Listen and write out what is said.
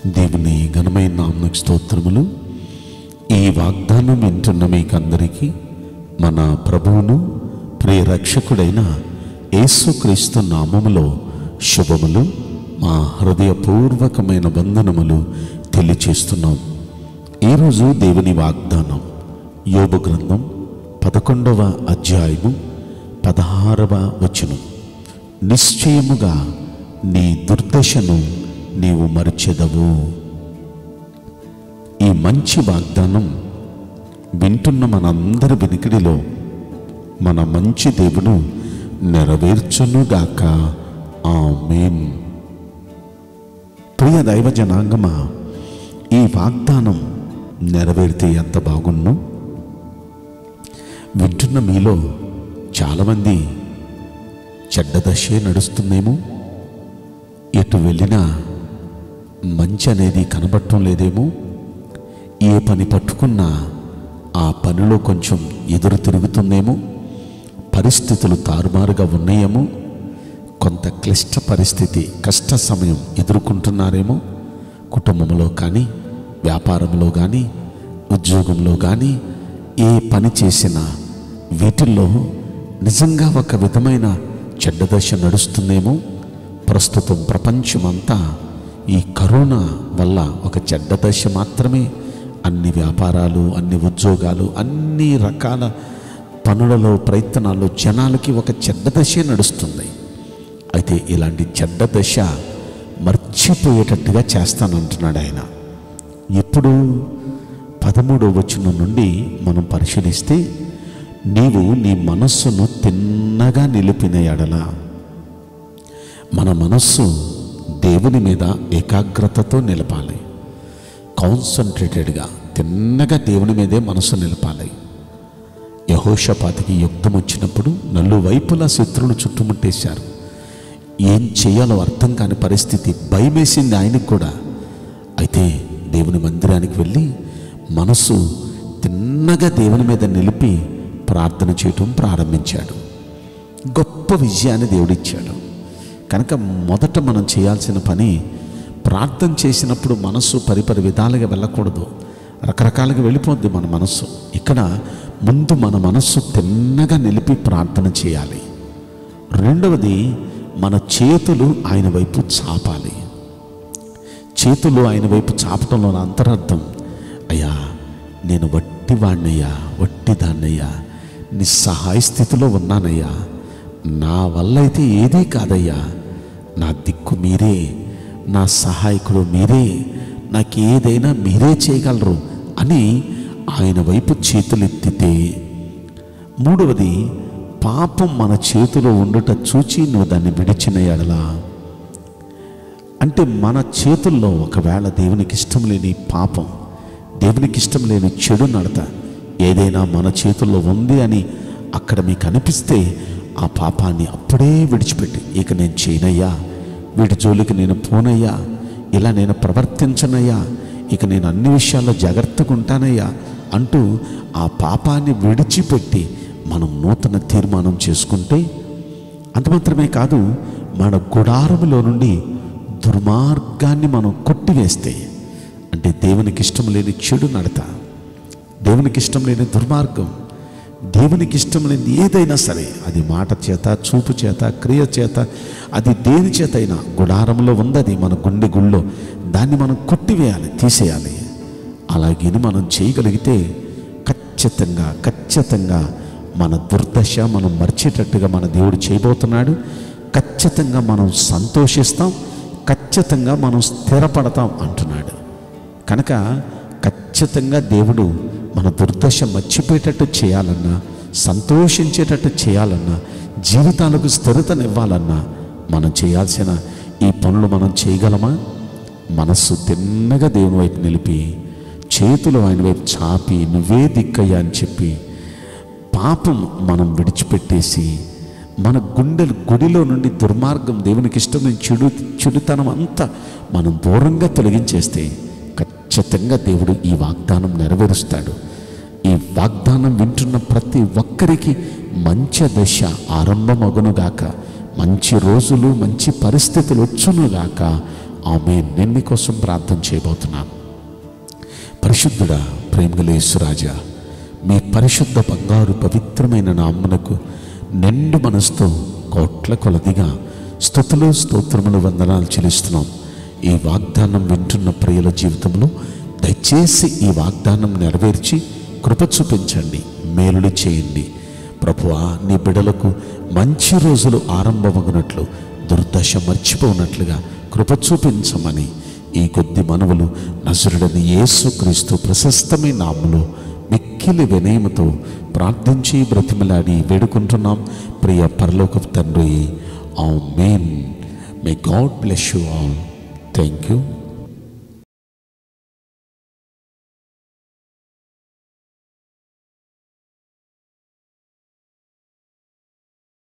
దేవుని ఘనమైన నామకు స్తోత్రములు ఈ వాగ్దానం వింటున్న మీకందరికీ మన ప్రభువును ప్రియ రక్షకుడైన యేసుక్రీస్తు నామములో శుభములు మా హృదయపూర్వకమైన వందనములు తెలియచేస్తున్నాం ఈరోజు దేవుని వాగ్దానం యోబు గ్రంథం పదకొండవ అధ్యాయము పదహారవ వచనం నిశ్చయముగా నీ దుర్దశను నీవు మరిచెదవు ఈ మంచి వాగ్దానం వింటున్న మనందరి వినికిడిలో మన మంచి దేవుడు నెరవేర్చునుగాక ఆమేన్ ప్రియ దైవ జనాంగమా ఈ వాగ్దానం నెరవేరితే ఎంత బాగున్ను వింటున్న మీలో చాలామంది చెడ్డ దశే నడుస్తుందేమో ఎటు వెళ్ళినా మంచి అనేది కనబడటం లేదేమో ఏ పని పట్టుకున్నా ఆ పనిలో కొంచెం ఎదురు తిరుగుతుందేమో పరిస్థితులు తారుమారుగా ఉన్నాయేమో కొంత క్లిష్ట పరిస్థితి కష్ట సమయం ఎదుర్కొంటున్నారేమో కుటుంబంలో కానీ వ్యాపారంలో కానీ ఉద్యోగంలో కానీ ఏ పని చేసినా వీటిల్లో నిజంగా ఒక విధమైన చెడ్డ దశ నడుస్తుందేమో ప్రస్తుతం ప్రపంచమంతా ఈ కరోనా వల్ల ఒక చెడ్డ దశ మాత్రమే అన్ని వ్యాపారాలు అన్ని ఉద్యోగాలు అన్ని రకాల పనులలో ప్రయత్నాల్లో జనాలకి ఒక చెడ్డ దశే నడుస్తుంది అయితే ఇలాంటి చెడ్డ దశ మర్చిపోయేటట్టుగా చేస్తానంటున్నాడు ఆయన ఇప్పుడు పదమూడవ వచనం నుండి మనం పరిశీలిస్తే నీవు నీ మనస్సును తిన్నగా నిలిపిన ఎడల మన మనస్సు దేవుని మీద ఏకాగ్రతతో నిలపాలి కాన్సన్ట్రేటెడ్గా తిన్నగా దేవుని మీదే మనసు నిలపాలి యహోషపాతికి యుద్ధం వచ్చినప్పుడు నలువైపులా శత్రువులు చుట్టుముట్టేశారు ఏం చేయాలో అర్థం కాని పరిస్థితి భయమేసింది ఆయనకు కూడా అయితే దేవుని మందిరానికి వెళ్ళి మనసు తిన్నగా దేవుని మీద నిలిపి ప్రార్థన చేయటం ప్రారంభించాడు గొప్ప విజయాన్ని దేవుడిచ్చాడు కనుక మొదట మనం చేయాల్సిన పని ప్రార్థన చేసినప్పుడు మనస్సు పరిపరి విధాలుగా వెళ్ళకూడదు రకరకాలుగా వెళ్ళిపోద్ది మన మనస్సు ఇక్కడ ముందు మన మనస్సు తిన్నగా నిలిపి ప్రార్థన చేయాలి రెండవది మన చేతులు ఆయన వైపు చాపాలి చేతులు ఆయన వైపు చాపటంలో నా అంతరార్థం అయ్యా నేను వట్టి వాణ్ణయ్యా వట్టి దాన్నయ్యా నిస్సహాయ స్థితిలో ఉన్నానయ్యా నా వల్ల అయితే ఏదీ కాదయ్యా నా దిక్కు మీరే నా సహాయకుడు మీరే నాకు ఏదైనా మీరే చేయగలరు అని ఆయన వైపు చేతులెత్తితే మూడవది పాపం మన చేతిలో ఉండుట చూచి నువ్వు దాన్ని విడిచిన ఎడలా అంటే మన చేతుల్లో ఒకవేళ దేవునికి ఇష్టం లేని పాపం దేవునికి ఇష్టం లేని చెడు నడత ఏదైనా మన చేతుల్లో ఉంది అని అక్కడ మీకు అనిపిస్తే ఆ పాపాన్ని అప్పుడే విడిచిపెట్టి ఇక నేను చేయనయ్యా వీటి జోలికి నేను పోనయ్యా ఇలా నేను ప్రవర్తించనయ్యా ఇక నేను అన్ని విషయాల్లో జాగ్రత్తగా ఉంటానయ్యా అంటూ ఆ పాపాన్ని విడిచిపెట్టి మనం నూతన తీర్మానం చేసుకుంటే అంత మాత్రమే కాదు మన గుడారములో నుండి దుర్మార్గాన్ని మనం కొట్టివేస్తే అంటే దేవునికి ఇష్టం లేని చెడు నడత దేవునికి ఇష్టం లేని దుర్మార్గం దేవునికి ఇష్టం లేని ఏదైనా సరే అది మాట చేత చూపు చేత క్రియ చేత అది దేని చేత అయినా గుడారంలో ఉందది మన గుండె గుళ్ళో దాన్ని మనం కొట్టివేయాలి తీసేయాలి అలాగే మనం చేయగలిగితే ఖచ్చితంగా ఖచ్చితంగా మన దుర్దశ మనం మర్చేటట్టుగా మన దేవుడు చేయబోతున్నాడు ఖచ్చితంగా మనం సంతోషిస్తాం ఖచ్చితంగా మనం స్థిరపడతాం అంటున్నాడు కనుక ఖచ్చితంగా దేవుడు మన దుర్దశ మర్చిపోయేటట్టు చేయాలన్నా సంతోషించేటట్టు చేయాలన్నా జీవితాలకు స్థిరతనివ్వాలన్నా మనం చేయాల్సిన ఈ పనులు మనం చేయగలమా మనస్సు తిన్నగా దేవుని వైపు నిలిపి చేతులు ఆయన వైపు చాపి నువ్వే దిక్కయ్యా అని చెప్పి పాపం మనం విడిచిపెట్టేసి మన గుండెలు గుడిలో నుండి దుర్మార్గం దేవునికి ఇష్టమైన చెడు చెడుతనం అంతా మనం దూరంగా తొలగించేస్తే ఖచ్చితంగా దేవుడు ఈ వాగ్దానం నెరవేరుస్తాడు ఈ వాగ్దానం వింటున్న ప్రతి ఒక్కరికి మంచి దశ ఆరంభమగునుగాక మంచి రోజులు మంచి పరిస్థితులు వచ్చునుగాక ఆమె నేను మీకోసం ప్రార్థన చేయబోతున్నాను పరిశుద్ధుడా ప్రేమగలేశ్వరాజా మీ పరిశుద్ధ బంగారు పవిత్రమైన నామ్మనకు నిండు మనసుతో కోట్ల కొలదిగా స్థుతులు స్తోత్రములు వందనాలు చెల్లిస్తున్నాం ఈ వాగ్దానం వింటున్న ప్రియుల జీవితంలో దయచేసి ఈ వాగ్దానం నెరవేర్చి కృప చూపించండి మేలులు చేయండి ప్రభువా నీ బిడలకు మంచి రోజులు ఆరంభమగునట్లు దుర్దశ మర్చిపోనట్లుగా కృప చూపించమని ఈ కొద్ది మనవులు నజరుడని యేసుక్రీస్తు ప్రశస్తమైన నామములో మిక్కిలి వినయముతో ప్రార్థించి బ్రతిమలాడి వేడుకుంటున్నాం ప్రియ పరలోక తండ్రి amen may God bless you all thank you